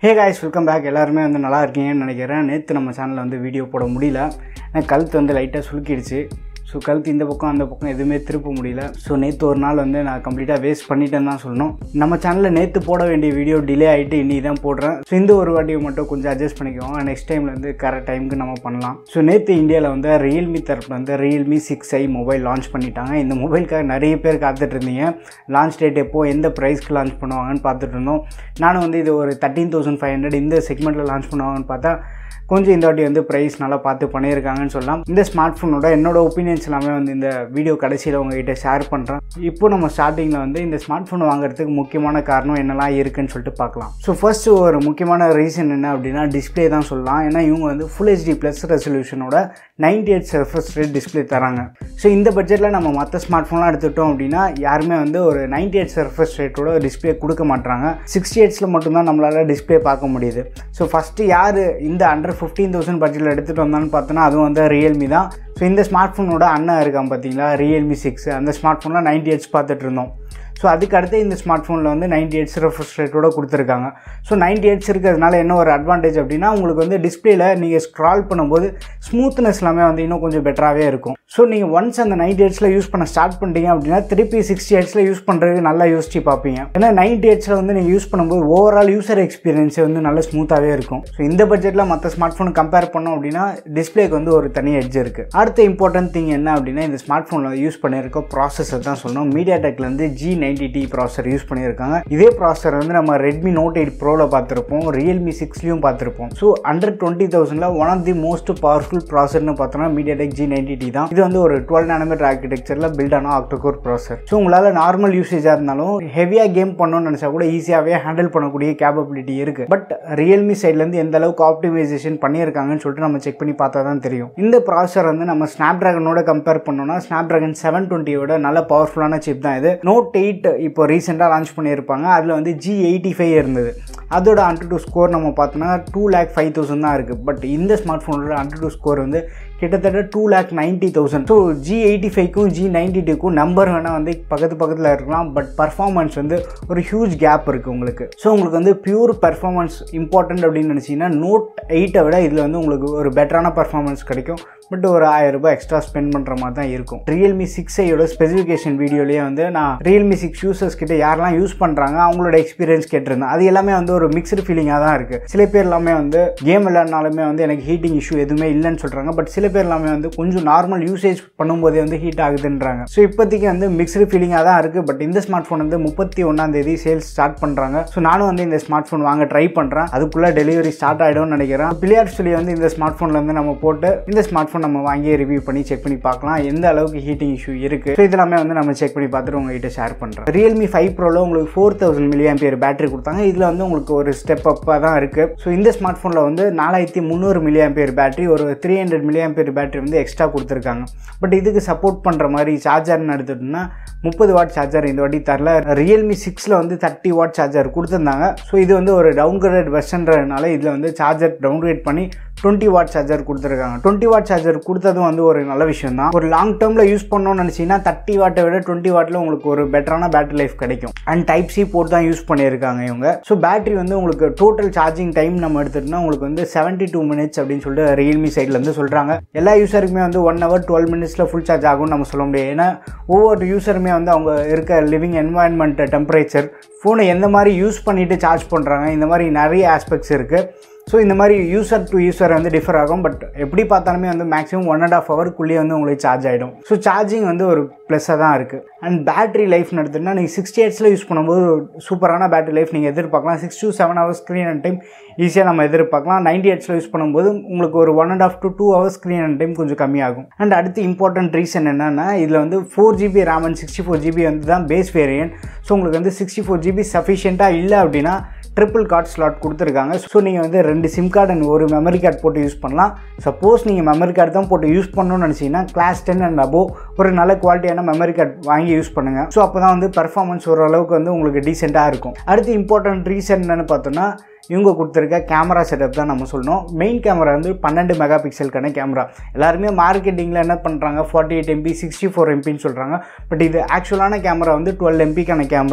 hey guys welcome back எல்லாருமே வந்து நல்லா இருக்கீங்கன்னு நினைக்கிறேன் நேற்று நம்ம சேனலில் வந்து வீடியோ போட முடியல ஏன்னா கழுத்து வந்து லைட்டாக சுருக்கிடுச்சு ஸோ கழுத்து இந்த பக்கம் அந்த பக்கம் எதுவுமே திருப்ப முடியல ஸோ நேற்று ஒரு நாள் வந்து நான் கம்ப்ளீட்டாக வேஸ்ட் பண்ணிட்டேன்னு தான் சொல்லணும் நம்ம சேனலில் நேற்று போட வேண்டிய வீடியோ டிலே ஆகிட்டு இன்னி தான் போடுறேன் ஸோ இந்த ஒரு வாட்டியை மட்டும் கொஞ்சம் அட்ஜஸ்ட் பண்ணிக்கோங்க நெக்ஸ்ட் டைமில் வந்து கரெக்ட் டைமுக்கு நம்ம பண்ணலாம் ஸோ நேற்று இந்தியாவில் வந்து ரியல்மி தரப்பில் வந்து Realme six i mobile launch பண்ணிட்டாங்க இந்த மொபைலுக்காக நிறைய பேர் காத்துட்டு இருந்தீங்க லான்ச் டேட் எப்போ எந்த ப்ரைஸ்க்கு லான்ச் பண்ணுவாங்கன்னு பார்த்துட்டு இருந்தோம் நானும் வந்து இது ஒரு தேர்ட்டீன் தௌசண்ட் ஃபைவ் ஹண்ட்ரட் இந்த செக்மெண்ட்டில் லான்ச் பண்ணுவாங்கன்னு பார்த்தா கொஞ்சம் இந்த வாட்டி வந்து ப்ரைஸ் நல்லா பார்த்து பண்ணியிருக்காங்கன்னு சொல்லலாம் இந்த ஸ்மார்ட் ஃபோனோட என்னோட ஒப்பீனியன்ஸ் எல்லாமே வந்து இந்த வீடியோ கடைசியில் உங்ககிட்ட ஷேர் பண்ணுறேன் இப்போ நம்ம ஸ்டார்டிங்கில் வந்து இந்த ஸ்மார்ட் ஃபோன் வாங்குறதுக்கு முக்கியமான காரணம் என்னெல்லாம் இருக்குன்னு சொல்லிட்டு பார்க்கலாம் ஸோ ஃபர்ஸ்ட் ஒரு முக்கியமான ரீசன் என்ன அப்படின்னா டிஸ்பிளே தான் சொல்லலாம் ஏன்னா இவங்க வந்து ஃபுல் ஹெச்டி ப்ளஸ் ரெசல்யூஷனோட ninety eight surface rate display தராங்க ஸோ இந்த பட்ஜெட்டில் நம்ம மற்ற ஸ்மார்ட் ஃபோன்லாம் எடுத்துட்டோம் அப்படின்னா யாருமே வந்து ஒரு நைன்டி எயிட் சர்ஃபஸ் ரேட்டோட டிஸ்பிளே கொடுக்க மாட்டாங்க சிக்ஸ்டி எயிட்ஸில் மட்டும்தான் நம்மளால் டிஸ்பிளே பார்க்க முடியுது ஸோ ஃபஸ்ட்டு யார் இந்த அண்டர் ஃபிஃப்டீன் தௌசண்ட் பட்ஜெட்டில் எடுத்துகிட்டு வந்தான்னு பார்த்தோன்னா அதுவும் வந்து ரியல்மி தான் ஸோ இந்த ஸ்மார்ட் ஃபோனோட அண்ணன் இருக்கான் பார்த்தீங்களா ரியல்மி சிக்ஸ் அந்த ஸ்மார்ட் ஃபோனில் நைன்டி எயிட்ஸ் பார்த்துட்டு இருந்தோம் ஸோ அதுக்கு அடுத்து இந்த ஸ்மார்ட் ஃபோனில் வந்து நைன்டி எயிட்ஸ் ரெஃப்ரெஷ் ரேட்டோட கொடுத்துருக்காங்க ஸோ நைன்டி எயிட்ஸ் இருக்கிறதுனால என்ன ஒரு அட்வான்டேஜ் அப்படின்னா உங்களுக்கு வந்து டிஸ்பிளேல நீங்கள் ஸ்க்ரால் பண்ணும்போது ஸ்மூத்னஸ் எல்லாமே வந்து இன்னும் கொஞ்சம் பெட்டராகவே இருக்கும் ஸோ நீங்கள் ஒன்ஸ் அந்த நைன்டி எயிட்ஸில் யூஸ் பண்ண ஸ்டார்ட் பண்ணிட்டீங்க அப்படின்னா திருப்பி சிக்ஸ்டி எயிட்ஸில் யூஸ் பண்ணுறதுக்கு நல்லா யோசிச்சு பார்ப்பீங்க ஏன்னா நைன்டி எயிட்ஸில் வந்து நீங்கள் யூஸ் பண்ணும்போது ஓவரால் யூசர் எக்ஸ்பீரியன்ஸே வந்து நல்ல ஸ்மூத்தாகவே இருக்கும் ஸோ இந்த பட்ஜெட்டில் மற்ற ஸ்மார்ட் ஃபோன் கம்பேர் பண்ணோம் அப்படின்னா டிஸ்பிளேக்கு வந்து ஒரு தனி எட்ஜ் இருக்குது அடுத்த இம்பார்ட்டன்ட் திங் என்ன அப்படின்னா இந்த ஸ்மார்ட் ஃபோனில் யூஸ் பண்ணியிருக்க ப்ராசஸர் தான் சொல்லணும் மீடியா டெக்லேருந்து G ninety T processor use பண்ணியிருக்காங்க இதே ப்ராசர் வந்து நம்ம ரெட்மி நோட் எயிட் ப்ரோவில் பார்த்துருப்போம் ரியல்மி சிக்ஸ்லையும் பார்த்துருப்போம் ஸோ அண்டர் டுவெண்ட்டி தௌசண்டில் one of the most powerful ப்ராசர்னு பார்த்தோம்னா MediaTek G ninety T தான் இது வந்து ஒரு டுவெல் நானோமீட்டர் ஆர்கிடெக்சரில் பில்ட் ஆன ஆக்டோகோர் ப்ராசர் ஸோ உங்களால் நார்மல் யூசேஜாக இருந்தாலும் ஹெவியாக கேம் பண்ணணும்னு நினச்சா கூட ஈஸியாகவே ஹேண்டில் பண்ணக்கூடிய கேப்பபிலிட்டி இருக்குது பட் ரியல்மி சைட்லேருந்து எந்த அளவுக்கு ஆப்டிமைசேஷன் பண்ணியிருக்காங்கன்னு சொல்லிட்டு நம்ம செக் பண்ணி பார்த்தா தான் தெரியும் இந்த ப்ராசர் வந்து நம்ம ஸ்னாப் ட்ராகனோட கம்பேர் பண்ணோம்னா ஸ்னாப் ட்ராகன் செவன் டுவெண்ட்டியோட நல்ல பவர்ஃபுல்லான சிப் தான் இது நோட் எயிட் இப்போ ரீசெண்டாக லான்ச் பண்ணியிருப்பாங்க அதில் வந்து ஜி எயிட்டி ஃபைவ் இருந்தது அதோட அண்டர் டூ ஸ்கோர் நம்ம பார்த்தோன்னா டூ லேக் ஃபைவ் தௌசண்ட் தான் இருக்குது பட் இந்த ஸ்மார்ட் ஃபோனோட அண்டர் டூ ஸ்கோர் வந்து கிட்டத்தட்ட two lakh ninety thousand so G eighty ஃபைவ்க்கும் ஜி நைன்டி டூக்கும் நம்பர் வேணால் வந்து பக்கத்து பக்கத்தில் இருக்கலாம் பட் பர்ஃபார்மன்ஸ் வந்து ஒரு ஹியூஜ் கேப் இருக்குது உங்களுக்கு ஸோ உங்களுக்கு வந்து பியூர் பர்ஃபார்மன்ஸ் இம்பார்ட்டன்ட் அப்படின்னு நினச்சிங்கன்னா நோட் எயிட்டை விட இதில் வந்து உங்களுக்கு ஒரு பெட்டரான பர்ஃபார்மன்ஸ் கிடைக்கும் பட் ஒரு ஆயிரம் ரூபாய் எக்ஸ்ட்ரா ஸ்பெண்ட் பண்ணுற மாதிரி தான் இருக்கும் ரியல்மி சிக்ஸ் ஐயோட ஸ்பெசிஃபிகேஷன் வீடியோலேயே வந்து நான் ரியல்மி சிக்ஸ் யூசர்ஸ் கிட்ட யாரெல்லாம் யூஸ் பண்ணுறாங்க அவங்களோட எக்ஸ்பீரியன்ஸ் கேட்டிருந்தேன் அது எல்லாமே வந்து ஒரு மிக்சடு ஃபீலிங்காக தான் இருக்குது சில பேர் எல்லாமே வந்து கேம் விளையாடினாலுமே வந்து எனக்கு ஹீட்டிங் இஷ்யூ எதுவுமே இல்லைன்னு சொல்கிறாங்க பட் சில பேர் எல்லாமே வந்து கொஞ்சம் நார்மல் யூசேஜ் பண்ணும்போதே வந்து ஹீட் ஆகுதுன்றாங்க ஸோ இப்போதைக்கு வந்து மிக்சடு ஃபீலிங்காக தான் இருக்குது பட் இந்த ஸ்மார்ட் ஃபோன் வந்து முப்பத்தி ஒன்றாம் தேதி சேல்ஸ் ஸ்டார்ட் பண்ணுறாங்க ஸோ நானும் வந்து இந்த ஸ்மார்ட் ஃபோன் வாங்க ட்ரை பண்ணுறேன் அதுக்குள்ளே டெலிவரி ஸ்டார்ட் ஆகிடும்னு நினைக்கிறேன் பிள்ளையார் சொல்லி வந்து இந்த ஸ்மார்ட் ஃபோனில் வந்து நம்ம போட்டு இந்த ஸ்மார்ட் ஃபோன் நம்ம வாங்கி ரிவ்யூ பண்ணி செக் பண்ணி பார்க்கலாம் எந்த அளவுக்கு ஹீட்டிங் இஷ்யூ இருக்குது ஸோ இதெல்லாமே வந்து நம்ம செக் பண்ணி பார்த்துட்டு உங்ககிட்ட ஷேர் பண்ணுறேன் ரியல்மி ஃபைவ் ப்ரோவில் உங்களுக்கு ஃபோர் தௌசண்ட் மில்லியம் பேர் பேட்டரி கொடுத்தாங்க இதில் வந்து உங்களுக்கு ஒரு ஸ்டெப் அப்பாக தான் இருக்குது ஸோ இந்த ஸ்மார்ட் ஃபோனில் வந்து நாலாயிரத்தி முந்நூறு மில்லியம் பேர் பேட்டரி ஒரு த்ரீ ஹண்ட்ரட் மில்லியம் பேர் பேட்டரி வந்து எக்ஸ்ட்ரா கொடுத்துருக்காங்க பட் இதுக்கு சப்போர்ட் பண்ணுற மாதிரி சார்ஜர்னு எடுத்துட்டோம்னா முப்பது வாட் சார்ஜர் இந்த வாட்டி தரல ரியல்மி சிக்ஸில் வந்து தேர்ட்டி வாட் சார்ஜர் கொடுத்துருந்தாங்க ஸோ இது வந்து ஒரு டவுன் கிரேட் வெர்ஷன்றதுனால இதில் வந்து சார்ஜர் டவுன் கிரேட் பண்ணி டுவெண்ட்டி வாட் சார்ஜர் கொடுத்துருக்காங்க டுவெண்ட்டி வாட் சார்ஜர் கொடுத்ததும் வந்து ஒரு நல்ல விஷயம் தான் ஒரு லாங் டேர்மில் யூஸ் பண்ணணும்னு நினச்சிங்கன்னா தேர்ட்டி வாட்டை விட டுவெண்ட்டி வாட்டில் உங்களுக்கு ஒரு பெட்டரான பேட்டரி லைஃப் கிடைக்கும் அண்ட் டைப் சி போட்டு தான் யூஸ் பண்ணியிருக்காங்க இவங்க ஸோ பேட்டரி வந்து உங்களுக்கு டோட்டல் சார்ஜிங் டைம் நம்ம எடுத்துட்டோம்னா உங்களுக்கு வந்து செவன்ட்டி டூ மினிட்ஸ் அப்படின்னு சொல்லிட்டு ரியல்மி சைட்லேருந்து சொல்கிறாங்க எல்லா யூஸருக்குமே வந்து ஒன் ஹவர் டுவெல் மினிட்ஸில் ஃபுல் சார்ஜ் ஆகும்னு நம்ம சொல்ல முடியாது ஏன்னா ஒவ்வொரு யூஸருமே வந்து அவங்க இருக்க லிவிங் என்வாயன்மெண்ட் டெம்பரேச்சர் ஃபோனை எந்த மாதிரி யூஸ் பண்ணிவிட்டு சார்ஜ் பண்ணுறாங்க இந்த மாதிரி நிறைய ஆஸ்பெக்ட்ஸ் இருக்குது ஸோ இந்த மாதிரி யூசர் டு யூசர் வந்து டிஃபர் ஆகும் பட் எப்படி பார்த்தாலுமே வந்து மேக்ஸிமம் ஒன் அண்ட் ஆஃப் ஹவருக்குள்ளேயே வந்து உங்களுக்கு சார்ஜ் ஆகிடும் ஸோ சார்ஜிங் வந்து ஒரு ப்ளஸ்ஸாக தான் இருக்குது அண்ட் பேட்டரி லைஃப்னு எடுத்துகிட்டா நீங்கள் சிக்ஸ்டி எயிட்ஸில் யூஸ் பண்ணும்போது ஒரு சூப்பரான பேட்டரி லைஃப் நீங்கள் எதிர்பார்க்கலாம் six to seven hours screen on time ஈஸியாக நம்ம எதிர்பார்க்கலாம் நைன்டி எயிட்ஸில் யூஸ் பண்ணும்போது உங்களுக்கு ஒரு one and half to two hours screen on time கொஞ்சம் கம்மியாகும் அண்ட் அடுத்து இம்பார்ட்டன்ட் ரீசன் என்னென்னா இதில் வந்து four GB RAM and sixty four GB வந்து தான் பேஸ் வேரியன்ட் ஸோ உங்களுக்கு வந்து சிக்ஸ்டி ஃபோர் ஜிபி சஃபிஷியண்ட்டாக இல்லை அப்படின்னா ட்ரிபிள் கார்ட் ஸ்லாட் கொடுத்துருக்காங்க ஸோ நீங்கள் வந்து ரெண்டு சிம் கார்டு அண்ட் ஒரு மெமரி கார்டு போட்டு யூஸ் பண்ணலாம் சப்போஸ் நீங்கள் மெமரி கார்டு தான் போட்டு யூஸ் பண்ணணும்னு நினச்சிங்கன்னா கிளாஸ் டென் அண்ட் அபோவ் ஒரு நல்ல குவாலிட்டியான மெமரி கார்டு வாங்கி யூஸ் பண்ணுங்கள் ஸோ அப்போ தான் வந்து பர்ஃபார்மன்ஸ் ஓரளவுக்கு வந்து உங்களுக்கு டீசெண்டாக இருக்கும் அடுத்து இம்பார்ட்டன்ட் ரீசன் என்னென்னு பார்த்தோன்னா இவங்க கொடுத்துருக்க கேமரா செட்டப் தான் நம்ம சொல்லணும் மெயின் கேமரா வந்து பன்னெண்டு மெகா பிக்சலுக்கான கேமரா எல்லாருமே மார்க்கெட்டிங்கில் என்ன பண்ணுறாங்க forty eight MP sixty four எம்பின்னு சொல்கிறாங்க பட் இது ஆக்சுவலான கேமரா வந்து டுவெல் எம்பிக்கான கேமரா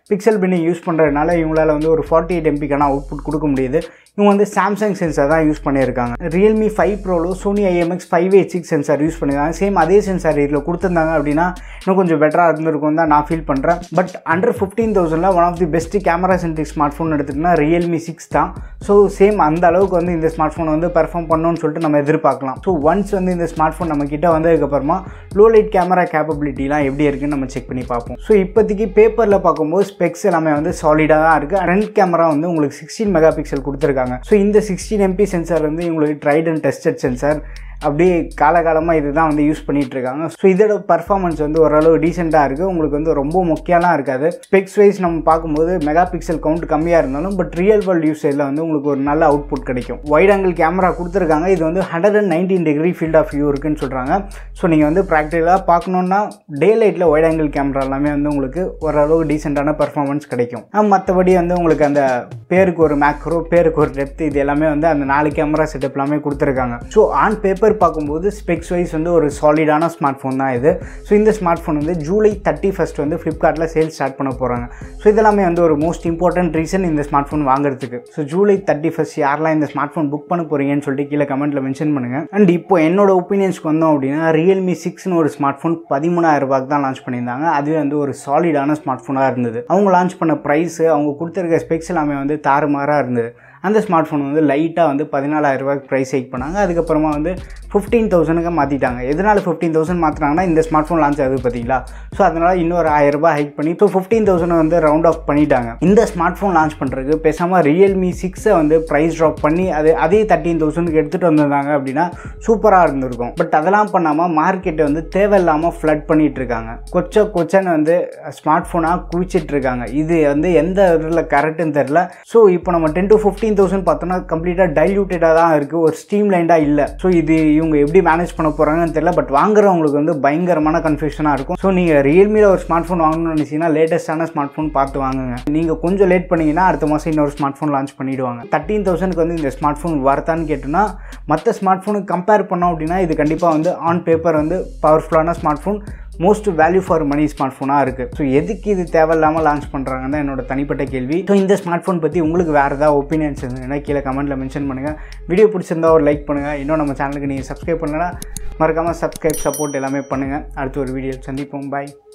பிக்சல் பின்னிங் யூஸ் பண்ணுறதுனால இவங்களால வந்து ஒரு ஃபார்ட்டி எயிட் எம்பிக்கான அவுட்புட் கொடுக்க முடியுது இவங்க வந்து சாம்சங் சென்சார் தான் யூஸ் பண்ணியிருக்காங்க ரியல்மி ஃபைவ் ப்ரோவில் Sony IMX five eight six sensor use பண்ணியிருக்காங்க சேம் அதே சென்சார் இதில் கொடுத்துருந்தாங்க அப்படின்னா இன்னும் கொஞ்சம் பெட்டராக இருந்திருக்கும் தான் நான் ஃபீல் பண்ணுறேன் பட் அண்டர் ஃபிஃப்டீன் தௌசண்டில் one of the best camera centric smart phone எடுத்துகிட்டோம்னா ரியல்மி சிக்ஸ் தான் ஸோ சேம் அந்த அளவுக்கு வந்து இந்த ஸ்மார்ட் ஃபோன் வந்து பெர்ஃபார்ம் பண்ணணும்னு சொல்லிட்டு நம்ம எதிர்பார்க்கலாம் ஸோ ஒன்ஸ் வந்து இந்த ஸ்மார்ட் ஃபோன் நம்ம கிட்ட வந்ததுக்கப்புறமா லோ லைட் கேமரா கேப்பபிலிட்டிலாம் எப்படி இருக்குன்னு நம்ம செக் பண்ணி பார்ப்போம் ஸோ இப்போதைக்கு பேப்பரில் பார்க்கும்போது ஸ்பெக்ஸ் எல்லாமே வந்து சாலிடாக தான் இருக்குது ஃப்ரண்ட் கேமரா வந்து உங்களுக்கு சிக்ஸ்டீன் மெகா பிக்சல் கொடுத்துருக்காங்க ஸோ இந்த சிக்ஸ்டீன் எம்பி சென்சார் வந்து உங்களுக்கு ட்ரைட் அண்ட் டெஸ்டட் சென்சார் அப்படியே காலகாலமாக இதுதான் வந்து யூஸ் பண்ணிட்டு இருக்காங்க ஸோ இதோட பர்ஃபார்மன்ஸ் வந்து ஓரளவு டீசெண்டாக இருக்குது உங்களுக்கு வந்து ரொம்ப முக்கியம்லாம் இருக்காது ஸ்பெக்ஸ் வைஸ் நம்ம பார்க்கும்போது மெகா பிக்சல் கவுண்ட் கம்மியாக இருந்தாலும் பட் ரியல் வேர்ல்டு யூசேஜில் வந்து உங்களுக்கு ஒரு நல்ல அவுட்புட் கிடைக்கும் வைட் ஆங்கிள் கேமரா கொடுத்துருக்காங்க இது வந்து hundred and nineteen degree field of view இருக்குன்னு சொல்கிறாங்க ஸோ நீங்கள் வந்து ப்ராக்டிக்கலாக பார்க்கணுன்னா டே லைட்டில் வைட் ஆங்கிள் கேமரா எல்லாமே வந்து உங்களுக்கு ஓரளவு டீசெண்டான பர்ஃபார்மன்ஸ் கிடைக்கும் மற்றபடி வந்து உங்களுக்கு அந்த பேருக்கு ஒரு மேக்ரோ பேருக்கு ஒரு டெப்த் இது எல்லாமே வந்து அந்த நாலு கேமரா செட்டப் எல்லாமே கொடுத்துருக்காங்க ஸோ ஆன் பேப்பர் பார்க்கும்போது ஸ்பெக்ஸ் வைஸ் வந்து ஒரு சாலிடான ஸ்மார்ட் ஃபோன் தான் இது ஸோ இந்த ஸ்மார்ட் ஃபோன் வந்து ஜூலை தேர்ட்டி ஃபஸ்ட் வந்து ஃப்ளிப்கார்ட்டில் சேல் ஸ்டார்ட் பண்ண போகிறாங்க ஸோ இதெல்லாமே வந்து ஒரு மோஸ்ட் இம்பார்ட்டன்ட் ரீசன் இந்த ஸ்மார்ட் ஃபோன் வாங்குறதுக்கு ஸோ ஜூலை தேர்ட்டி ஃபஸ்ட் யாரெல்லாம் இந்த ஸ்மார்ட் ஃபோன் புக் பண்ண போகிறீங்கன்னு சொல்லிட்டு கீழே கமெண்ட்டில் மென்ஷன் பண்ணுங்கள் அண்ட் இப்போ என்னோட ஒப்பீனியன்ஸ்க்கு வந்தோம் அப்படின்னா ரியல்மி சிக்ஸ்னு ஒரு ஸ்மார்ட் ஃபோன் பதிமூணாயிரம் ரூபாய்க்கு தான் லான்ச் பண்ணியிருந்தாங்க அதுவே வந்து ஒரு சாலிடான ஸ்மார்ட் ஃபோனாக இருந்தது அவங்க லான்ச் பண்ண ப்ரைஸு அவங்க கொடுத்துருக்க ஸ்பெக்ஸ் எல்லாமே வந்து தாறுமாறாக இருந்தது அந்த ஸ்மார்ட் ஃபோன் வந்து லைட்டாக வந்து பதினாலாயிரம் ரூபாய்க்கு ப்ரைஸ் ஹைக் பண்ணாங்க அதுக்கப்புறமா வந்து ஃபிஃப்டீன் தௌசண்ட்க்கு மாற்றிட்டாங்க எதனால் ஃபிஃப்டீன் தௌசண்ட் மாற்றினாங்கன்னா இந்த ஸ்மார்ட் ஃபோன் லான்ச் ஆகுது பார்த்தீங்களா ஸோ அதனால் இன்னொரு ஆயிரம் ரூபாய் ஹைக் பண்ணி ஸோ ஃபிஃப்டீன் தௌசண்ட் வந்து ரவுண்ட் ஆஃப் பண்ணிட்டாங்க இந்த ஸ்மார்ட் ஃபோன் லான்ச் பண்ணுறதுக்கு பேசாமல் ரியல்மி சிக்ஸை வந்து ப்ரைஸ் ட்ராப் பண்ணி அது அதே தேர்ட்டீன் தௌசண்ட்க்கு எடுத்துகிட்டு வந்திருந்தாங்க அப்படின்னா சூப்பராக இருந்திருக்கும் பட் அதெல்லாம் பண்ணாமல் மார்க்கெட்டை வந்து தேவையில்லாமல் ஃப்ளட் பண்ணிட்டு இருக்காங்க கொச்ச கொச்சன்னு வந்து ஸ்மார்ட் ஃபோனாக குவிச்சிட்டு இருக்காங்க இது வந்து எந்த இதில் கரெக்டுன்னு தெரில ஸோ இப்போ நம்ம டென் டு ஃபிஃப்டீன் தௌசண்ட் பார்த்தோன்னா கம்ப்ளீட்டாக டைல்யூட்டடாக தான் இருக்குது ஒரு ஸ்ட்ரீம் லைண்டாக இல்லை ஸோ இது இவங்க எப்படி மேனேஜ் பண்ண போகிறாங்கன்னு தெரியல பட் வாங்குறவங்களுக்கு வந்து பயங்கரமான கன்ஃபியூஷனாக இருக்கும் ஸோ நீங்கள் ரியல்மியில் ஒரு ஸ்மார்ட் ஃபோன் வாங்கணும்னு நினச்சிங்கன்னா லேட்டஸ்ட்டான ஸ்மார்ட் ஃபோன் பார்த்து வாங்குங்க நீங்கள் கொஞ்சம் லேட் பண்ணீங்கன்னா அடுத்த மாதம் இன்னொரு ஸ்மார்ட் ஃபோன் லான்ச் பண்ணிவிடுவாங்க தேர்ட்டீன் தௌசண்ட்க்கு வந்து இந்த ஸ்மார்ட் ஃபோன் வரத்தான்னு கேட்டோன்னா மற்ற ஸ்மார்ட் ஃபோனுக்கு கம்பேர் பண்ணோம் அப்படின்னா இது கண்டிப்பாக வந்து ஆன் பேப்பர் வந்து பவர்ஃபுல்லான smart phone most value for money smart ஃபோனாக இருக்குது ஸோ எதுக்கு இது தேவையில்லாமல் லான்ச் பண்ணுறாங்கன்னு தான் என்னோட தனிப்பட்ட கேள்வி ஸோ இந்த ஸ்மார்ட் ஃபோன் பற்றி உங்களுக்கு வேறு ஏதாவது ஒப்பீனியன்ஸ் இருந்ததுன்னா கீழே கமெண்ட்டில் மென்ஷன் பண்ணுங்கள் வீடியோ பிடிச்சிருந்தா ஒரு லைக் பண்ணுங்கள் இன்னும் நம்ம சேனலுக்கு நீங்கள் சப்ஸ்கிரைப் பண்ணலன்னா மறக்காமல் சப்ஸ்கிரைப் சப்போர்ட் எல்லாமே பண்ணுங்கள் அடுத்த ஒரு வீடியோ சந்திப்போம் பாய்